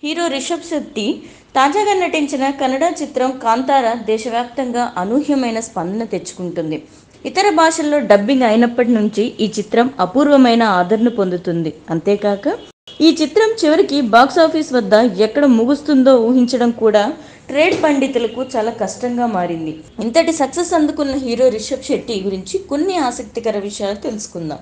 hero Rishabh Shetty తాజాగా నటించిన కన్నడ చిత్రం కాంతార దేశవ్యాప్తంగా అనూహ్యమైన స్పందన తెచ్చుకుంటుంది ఇతర భాషల్లో డబ్బింగ్ అయినప్పటి నుంచి ఈ చిత్రం అపూర్వమైన ఆదరణ పొందుతుంది అంతేకాక ఈ చిత్రం చివరికి బాక్సాఫీస్ వద్ద ఎక్కడ ముగుస్తుందో ఊహించడం కూడా ట్రేడ్ పండితులకు చాలా కష్టంగా మారింది ఇంతటి సక్సెస్ అందుకున్న హీరో రిషబ్ శెట్టి గురించి కొన్ని ఆసక్తికర విషయాలు తెలుసుకుందాం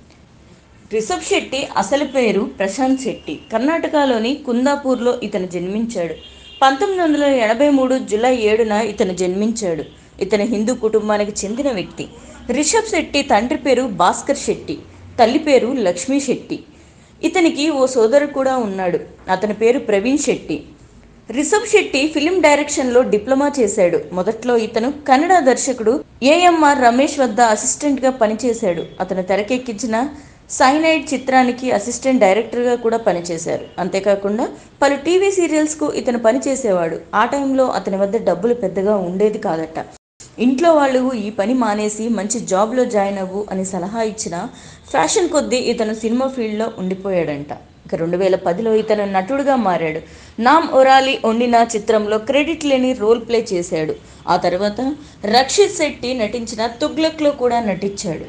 రిషబ్ శెట్టి అసలు పేరు ప్రశాంత్ శెట్టి కర్ణాటకలోని కుందాపూర్లో ఇతను జన్మించాడు పంతొమ్మిది వందల ఎనభై మూడు జూలై ఏడున ఇతను జన్మించాడు ఇతను హిందూ కుటుంబానికి చెందిన వ్యక్తి రిషబ్ శెట్టి తండ్రి పేరు భాస్కర్ శెట్టి తల్లి పేరు లక్ష్మీ శెట్టి ఇతనికి ఓ సోదరుడు కూడా ఉన్నాడు అతని పేరు ప్రవీణ్ శెట్టి రిషబ్ శెట్టి ఫిలిం డైరెక్షన్లో డిప్లొమా చేశాడు మొదట్లో ఇతను కన్నడ దర్శకుడు ఏఎంఆర్ రమేష్ వద్ద అసిస్టెంట్గా పనిచేశాడు అతను తెరకెక్కించిన సైనైడ్ చిత్రానికి అసిస్టెంట్ డైరెక్టర్గా కూడా పనిచేశారు అంతేకాకుండా పలు టీవీ సీరియల్స్కు ఇతను పనిచేసేవాడు ఆ టైంలో అతని వద్ద డబ్బులు పెద్దగా ఉండేది కాదట ఇంట్లో వాళ్ళు ఈ పని మానేసి మంచి జాబ్లో జాయిన్ అవ్వు అని సలహా ఇచ్చిన ఫ్యాషన్ కొద్దీ ఇతను సినిమా ఫీల్డ్లో ఉండిపోయాడంట ఇక రెండు వేల పదిలో ఇతను నటుడుగా మారాడు నామ్ ఒరాలి వండిన చిత్రంలో క్రెడిట్ లేని రోల్ ప్లే చేశాడు ఆ తర్వాత రక్షిత్ శెట్టి నటించిన తుగ్లక్లో కూడా నటించాడు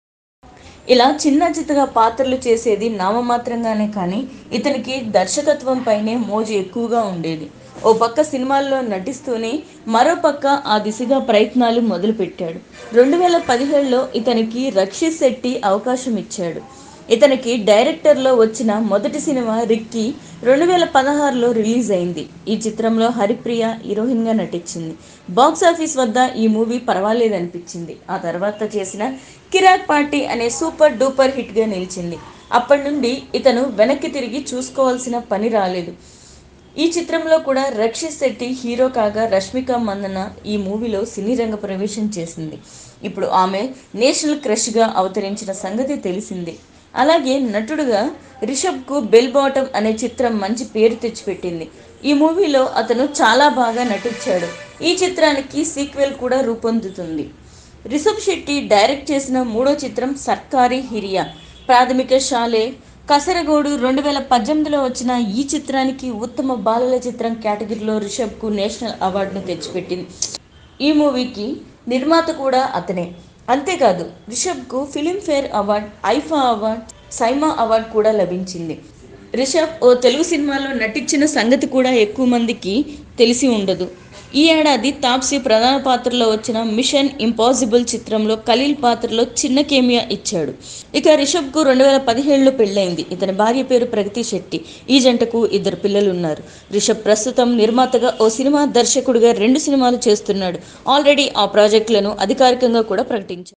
ఇలా చిన్న చిత్తగా పాత్రలు చేసేది నామమాత్రంగానే కానీ ఇతనికి దర్శకత్వం పైనే మోజు ఎక్కువగా ఉండేది ఓ పక్క సినిమాల్లో నటిస్తూనే మరో పక్క ఆ దిశగా ప్రయత్నాలు మొదలుపెట్టాడు రెండు వేల పదిహేడులో ఇతనికి రక్షిత్ శెట్టి అవకాశం ఇచ్చాడు ఇతనికి డైరెక్టర్లో వచ్చిన మొదటి సినిమా రిక్కీ రెండు వేల పదహారులో రిలీజ్ అయింది ఈ చిత్రంలో హరిప్రియ హీరోయిన్గా నటించింది బాక్స్ ఆఫీస్ వద్ద ఈ మూవీ పర్వాలేదనిపించింది ఆ తర్వాత చేసిన కిరాక్ పార్టీ అనే సూపర్ డూపర్ హిట్గా నిలిచింది అప్పటి నుండి ఇతను వెనక్కి తిరిగి చూసుకోవాల్సిన పని రాలేదు ఈ చిత్రంలో కూడా రక్షిత్ శెట్టి హీరో కాగా రష్మిక మందన ఈ మూవీలో సినీ రంగ ప్రవేశం చేసింది ఇప్పుడు ఆమె నేషనల్ క్రష్గా అవతరించిన సంగతి తెలిసిందే అలాగే నటుడుగా రిషబ్కు బెల్ బాటమ్ అనే చిత్రం మంచి పేరు తెచ్చిపెట్టింది ఈ మూవీలో అతను చాలా బాగా నటించాడు ఈ చిత్రానికి సీక్వెల్ కూడా రూపొందుతుంది రిషబ్ శెట్టి డైరెక్ట్ చేసిన మూడో చిత్రం సర్కారీ హిరియా ప్రాథమిక శాలే కసరగోడు రెండు వేల పద్దెనిమిదిలో వచ్చిన ఈ చిత్రానికి ఉత్తమ బాలల చిత్రం కేటగిరీలో రిషబ్కు నేషనల్ అవార్డును తెచ్చిపెట్టింది ఈ మూవీకి నిర్మాత కూడా అతనే అంతేకాదు రిషబ్కు Filmfare award IIFA award SIIMA award కూడా లభించింది రిషబ్ ఓ తెలుగు సినిమాలో నటించిన సంగతి కూడా ఎక్కువ మందికి తెలిసి ఉండదు ఈ ఏడాది తాప్సీ ప్రధాన పాత్రలో వచ్చిన మిషన్ ఇంపాసిబుల్ చిత్రంలో ఖలీల్ పాత్రలో చిన్న కేమియా ఇచ్చాడు ఇక రిషబ్కు రెండు వేల పదిహేడులో పెళ్ళైంది ఇతని భార్య పేరు ప్రగతి శెట్టి ఈ జంటకు ఇద్దరు పిల్లలు ఉన్నారు రిషబ్ ప్రస్తుతం నిర్మాతగా ఓ సినిమా దర్శకుడిగా రెండు సినిమాలు చేస్తున్నాడు ఆల్రెడీ ఆ ప్రాజెక్టులను అధికారికంగా కూడా ప్రకటించారు